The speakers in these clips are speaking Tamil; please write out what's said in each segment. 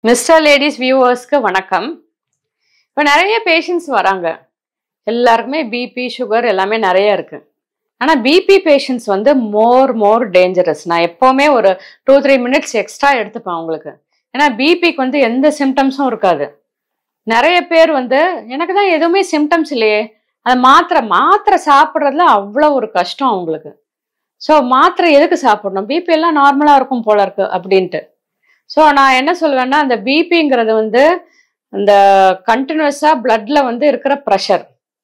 மிஸ்டர் லேடிஸ் வியூவர்ஸ்க்கு வணக்கம் இப்போ நிறைய பேஷண்ட்ஸ் வராங்க எல்லாருக்குமே பிபி சுகர் எல்லாமே நிறைய இருக்கு ஆனால் பிபி பேஷண்ட்ஸ் வந்து மோர் மோர் டேஞ்சரஸ் நான் எப்போவுமே ஒரு டூ த்ரீ மினிட்ஸ் எக்ஸ்ட்ரா எடுத்துப்பேன் அவங்களுக்கு ஏன்னா பிபிக்கு வந்து எந்த சிம்டம்ஸும் இருக்காது நிறைய பேர் வந்து எனக்கு தான் எதுவுமே சிம்டம்ஸ் இல்லையே அது மாத்திரை மாத்திரை சாப்பிட்றதுல அவ்வளோ ஒரு கஷ்டம் அவங்களுக்கு ஸோ மாத்திரை எதுக்கு சாப்பிடணும் பிபி எல்லாம் நார்மலாக இருக்கும் போல இருக்கு அப்படின்ட்டு ஸோ நான் என்ன சொல்லுவேன்னா அந்த பிபிங்கிறது வந்து இந்த கண்டினியூஸாக பிளட்ல வந்து இருக்கிற ப்ரெஷர்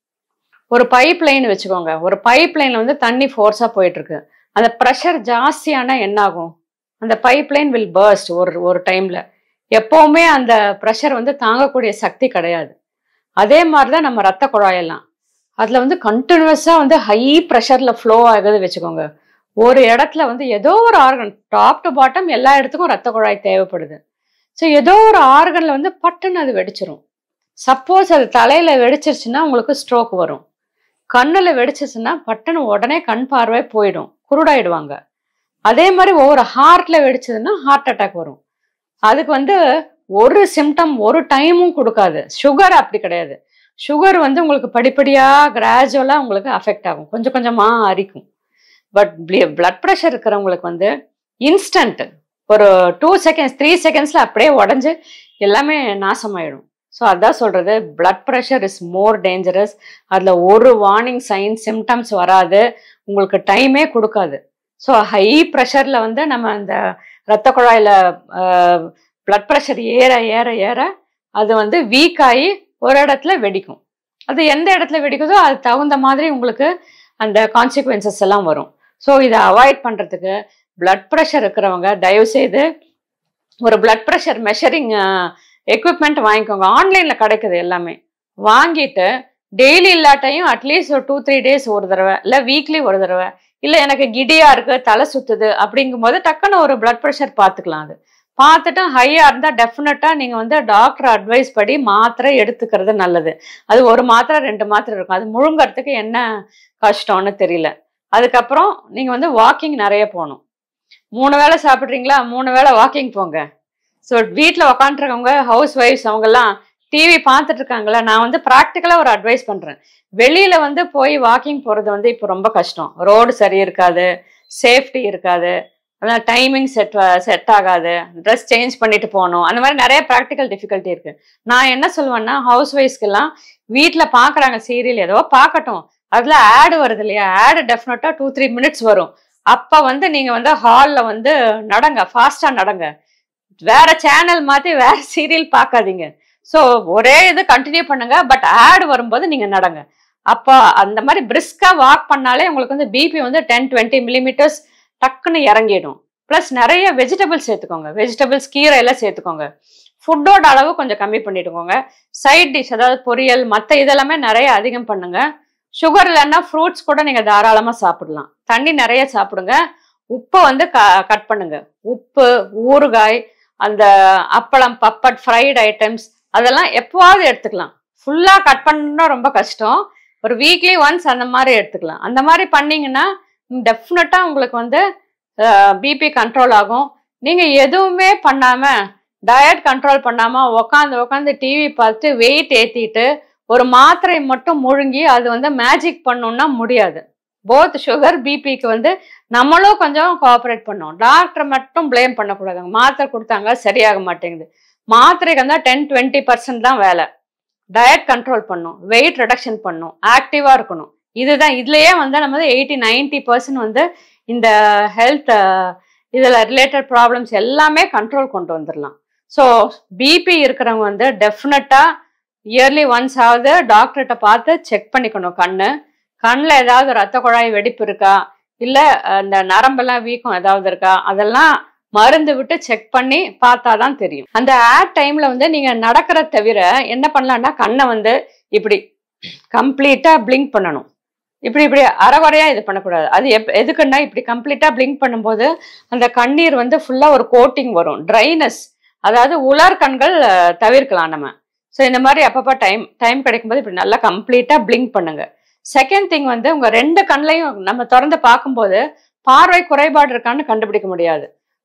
ஒரு பைப் லைன் வச்சுக்கோங்க ஒரு பைப் லைன்ல வந்து தண்ணி ஃபோர்ஸாக போயிட்டு இருக்கு அந்த ப்ரெஷர் ஜாஸ்தியானா என்ன ஆகும் அந்த பைப் லைன் வில் பர்ஸ்ட் ஒரு ஒரு டைம்ல எப்பவுமே அந்த ப்ரெஷர் வந்து தாங்கக்கூடிய சக்தி கிடையாது அதே மாதிரி தான் நம்ம ரத்த குழாயெல்லாம் அதில் வந்து கண்டினியூஸாக வந்து ஹை ப்ரெஷரில் ஃப்ளோ ஆகுது வச்சுக்கோங்க ஒரு இடத்துல வந்து ஏதோ ஒரு ஆர்கன் டாப் டு பாட்டம் எல்லா இடத்துக்கும் ரத்த குழாய் தேவைப்படுது ஸோ ஏதோ ஒரு ஆர்கன்ல வந்து பட்டுன்னு அது வெடிச்சிரும் சப்போஸ் அது தலையில வெடிச்சிருச்சுன்னா உங்களுக்கு ஸ்ட்ரோக் வரும் கண்ணுல வெடிச்சிச்சுன்னா பட்டுன்னு உடனே கண் பார்வை போயிடும் குருடாயிடுவாங்க அதே மாதிரி ஒவ்வொரு ஹார்ட்ல வெடிச்சதுன்னா ஹார்ட் அட்டாக் வரும் அதுக்கு வந்து ஒரு சிம்டம் ஒரு டைமும் கொடுக்காது சுகர் அப்படி கிடையாது சுகர் வந்து உங்களுக்கு படிப்படியா கிராஜுவலா உங்களுக்கு அஃபெக்ட் ஆகும் கொஞ்சம் கொஞ்சமா அரிக்கும் பட் பிளட் ப்ரெஷர் இருக்கிறவங்களுக்கு வந்து இன்ஸ்டன்ட் ஒரு டூ செகண்ட்ஸ் த்ரீ செகண்ட்ஸ்ல அப்படியே உடஞ்சு எல்லாமே நாசமாயிடும் ஸோ அதான் சொல்றது blood pressure is more dangerous அதில் ஒரு வார்னிங் சைன் சிம்டம்ஸ் வராது உங்களுக்கு டைமே கொடுக்காது ஸோ ஹை ப்ரெஷரில் வந்து நம்ம அந்த ரத்த குழாயில் பிளட் ப்ரெஷர் ஏற ஏற ஏற அது வந்து வீக் ஆகி ஒரு இடத்துல வெடிக்கும் அது எந்த இடத்துல வெடிக்குதோ அது தகுந்த மாதிரி உங்களுக்கு அந்த கான்சிக்வன்சஸ் எல்லாம் வரும் ஸோ இதை அவாய்ட் பண்ணுறதுக்கு பிளட் ப்ரெஷர் இருக்கிறவங்க தயவு செய்து ஒரு பிளட் ப்ரெஷர் மெஷரிங் எக்யூப்மெண்ட் வாங்கிக்கோங்க ஆன்லைனில் கிடைக்குது எல்லாமே வாங்கிட்டு டெய்லி இல்லாட்டையும் அட்லீஸ்ட் ஒரு டூ த்ரீ டேஸ் ஒரு தடவை இல்லை வீக்லி ஒரு தடவை இல்லை எனக்கு கிடியா இருக்கு தலை சுத்துது அப்படிங்கும்போது டக்குன்னு ஒரு பிளட் ப்ரெஷர் பார்த்துக்கலாம் அது பார்த்துட்டு ஹையாக இருந்தால் டெஃபினட்டாக நீங்கள் வந்து டாக்டர் அட்வைஸ் படி மாத்திரை எடுத்துக்கிறது நல்லது அது ஒரு மாத்திரை ரெண்டு மாத்திரை இருக்கும் அது முழுங்கிறதுக்கு என்ன கஷ்டம்னு தெரியல அதுக்கப்புறம் நீங்கள் வந்து வாக்கிங் நிறைய போகணும் மூணு வேளை சாப்பிட்றீங்களா மூணு வேளை வாக்கிங் போங்க ஸோ வீட்டில் உக்காண்ட்ருக்கவங்க ஹவுஸ் ஒய்ஃப்ஸ் அவங்கெல்லாம் டிவி பார்த்துட்டு இருக்காங்களா நான் வந்து ப்ராக்டிக்கலாக ஒரு அட்வைஸ் பண்ணுறேன் வெளியில் வந்து போய் வாக்கிங் போகிறது வந்து இப்போ ரொம்ப கஷ்டம் ரோடு சரி இருக்காது சேஃப்டி இருக்காது அதான் டைமிங் செட் செட் ஆகாது ட்ரெஸ் சேஞ்ச் பண்ணிட்டு போகணும் அந்த மாதிரி நிறைய ப்ராக்டிக்கல் டிஃபிகல்ட்டி இருக்கு நான் என்ன சொல்லுவேன்னா ஹவுஸ் ஒய்ஃப்ஸ்க்கெல்லாம் வீட்டில் பார்க்குறாங்க சீரியல் ஏதோ பார்க்கட்டும் அதில் ஆடு வருது இல்லையா ஆடு டெஃபினட்டாக டூ த்ரீ மினிட்ஸ் வரும் அப்போ வந்து நீங்கள் வந்து ஹாலில் வந்து நடங்க ஃபாஸ்ட்டாக நடங்க வேற சேனல் மாற்றி வேற சீரியல் பார்க்காதீங்க ஸோ ஒரே இது கண்டினியூ பண்ணுங்க பட் ஆடு வரும்போது நீங்கள் நடங்க அப்போ அந்த மாதிரி பிரிஸ்காக வாக் பண்ணாலே உங்களுக்கு வந்து பிபி வந்து டென் டுவெண்ட்டி மில்லிமீட்டர்ஸ் டக்குன்னு இறங்கிடும் ப்ளஸ் நிறைய வெஜிடபிள்ஸ் சேர்த்துக்கோங்க வெஜிடபிள்ஸ் கீரை எல்லாம் சேர்த்துக்கோங்க ஃபுட்டோட அளவு கொஞ்சம் கம்மி பண்ணிட்டுக்கோங்க சைட் டிஷ் அதாவது பொரியல் மற்ற இதெல்லாமே நிறைய அதிகம் பண்ணுங்க சுகர் இல்லைன்னா ஃப்ரூட்ஸ் கூட நீங்கள் தாராளமாக சாப்பிடலாம் தண்ணி நிறைய சாப்பிடுங்க உப்பை வந்து க கட் பண்ணுங்க உப்பு ஊறுகாய் அந்த அப்பளம் பப்பட் ஃப்ரைடு ஐட்டம்ஸ் அதெல்லாம் எப்போவாவது எடுத்துக்கலாம் ஃபுல்லாக கட் பண்ணணும் ரொம்ப கஷ்டம் ஒரு வீக்லி ஒன்ஸ் அந்த மாதிரி எடுத்துக்கலாம் அந்த மாதிரி பண்ணீங்கன்னா டெஃபினட்டாக உங்களுக்கு வந்து பிபி கண்ட்ரோல் ஆகும் நீங்கள் எதுவுமே பண்ணாமல் டயட் கண்ட்ரோல் பண்ணாமல் உக்காந்து உக்காந்து டிவி பார்த்து வெயிட் ஏற்றிட்டு ஒரு மாத்திரை மட்டும் முழுங்கி அது வந்து மேஜிக் பண்ணணும்னா முடியாது போத் சுகர் பிபிக்கு வந்து நம்மளும் கொஞ்சம் கோஆப்ரேட் பண்ணோம் டாக்டரை மட்டும் ப்ளேம் பண்ணக்கூடாதுங்க மாத்திரை கொடுத்தாங்க சரியாக மாட்டேங்குது மாத்திரைக்கு வந்து டென் டுவெண்ட்டி பர்சன்ட் தான் வேலை டயட் கண்ட்ரோல் பண்ணும் வெயிட் ரிடக்ஷன் பண்ணும் ஆக்டிவாக இருக்கணும் இதுதான் இதுலயே வந்து நம்ம வந்து எயிட்டி நைன்டி பர்சன்ட் வந்து இந்த ஹெல்த் இதில் ரிலேட்டட் ப்ராப்ளம்ஸ் எல்லாமே கண்ட்ரோல் கொண்டு வந்துடலாம் ஸோ பிபி இருக்கிறவங்க வந்து டெஃபினட்டாக இயர்லி ஒன்ஸ் ஆகுது டாக்டர்கிட்ட பார்த்து செக் பண்ணிக்கணும் கண்ணு கண்ணில் ஏதாவது ரத்த குழாய் வெடிப்பு இருக்கா இல்லை இந்த நரம்பெல்லாம் வீக்கம் ஏதாவது இருக்கா அதெல்லாம் மருந்து விட்டு செக் பண்ணி பார்த்தா தான் தெரியும் அந்த ஆட் டைம்ல வந்து நீங்க நடக்கிற தவிர என்ன பண்ணலாம்னா கண்ணை வந்து இப்படி கம்ப்ளீட்டா பிளிங்க் பண்ணணும் இப்படி இப்படி அறகுறையா இது பண்ணக்கூடாது அது எப் எதுக்குன்னா இப்படி கம்ப்ளீட்டா பிளிங்க் பண்ணும்போது அந்த கண்ணீர் வந்து ஃபுல்லா ஒரு கோட்டிங் வரும் ட்ரைனஸ் அதாவது உலர் கண்கள் தவிர்க்கலாம் நம்ம ஸோ இந்த மாதிரி அப்பப்போ டைம் டைம் கிடைக்கும்போது இப்படி நல்லா கம்ப்ளீட்டா பிளிங்க் பண்ணுங்க செகண்ட் திங் வந்து உங்க ரெண்டு கண்ணையும் நம்ம திறந்து பார்க்கும்போது பார்வை குறைபாடு இருக்கான்னு கண்டுபிடிக்க முடியாது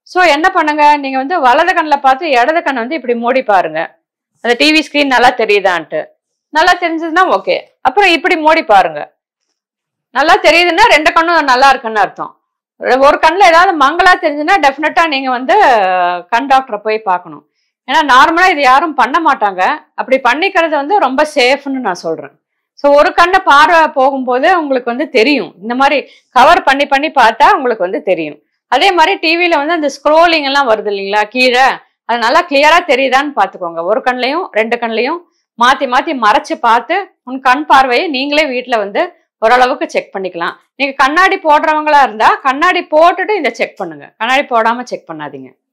ஸோ என்ன பண்ணுங்க நீங்க வந்து வலது கண்ணில் பார்த்து இடது கண்ணை வந்து இப்படி மூடி பாருங்க அந்த டிவி ஸ்கிரீன் நல்லா தெரியுதான்ட்டு நல்லா தெரிஞ்சதுன்னா ஓகே அப்புறம் இப்படி மூடி பாருங்க நல்லா தெரியுதுன்னா ரெண்டு கண்ணும் நல்லா இருக்குன்னு அர்த்தம் ஒரு கண்ணில் ஏதாவது மங்களா தெரிஞ்சுன்னா டெஃபினட்டா நீங்க வந்து அஹ், கண் டாக்டரை போய் பார்க்கணும் ஏன்னா நார்மலா இது யாரும் பண்ண மாட்டாங்க அப்படி பண்ணிக்கிறது வந்து ரொம்ப சேஃப்னு நான் சொல்றேன் ஸோ ஒரு கண்ணை பார்வை போகும்போது உங்களுக்கு வந்து தெரியும் இந்த மாதிரி கவர் பண்ணி பண்ணி பார்த்தா உங்களுக்கு வந்து தெரியும் அதே மாதிரி டிவியில வந்து அந்த ஸ்க்ரோலிங் எல்லாம் வருது இல்லைங்களா கீழே அது நல்லா கிளியரா தெரியுதான்னு பார்த்துக்கோங்க ஒரு கண்ணையும் ரெண்டு கண்ணையும் மாத்தி மாத்தி மறைச்சு பார்த்து உன் கண் பார்வையை நீங்களே வீட்ல வந்து ஓரளவுக்கு செக் பண்ணிக்கலாம் நீங்க கண்ணாடி போடுறவங்களா இருந்தா கண்ணாடி போட்டுட்டு இதை செக் பண்ணுங்க கண்ணாடி போடாம செக் பண்ணாதீங்க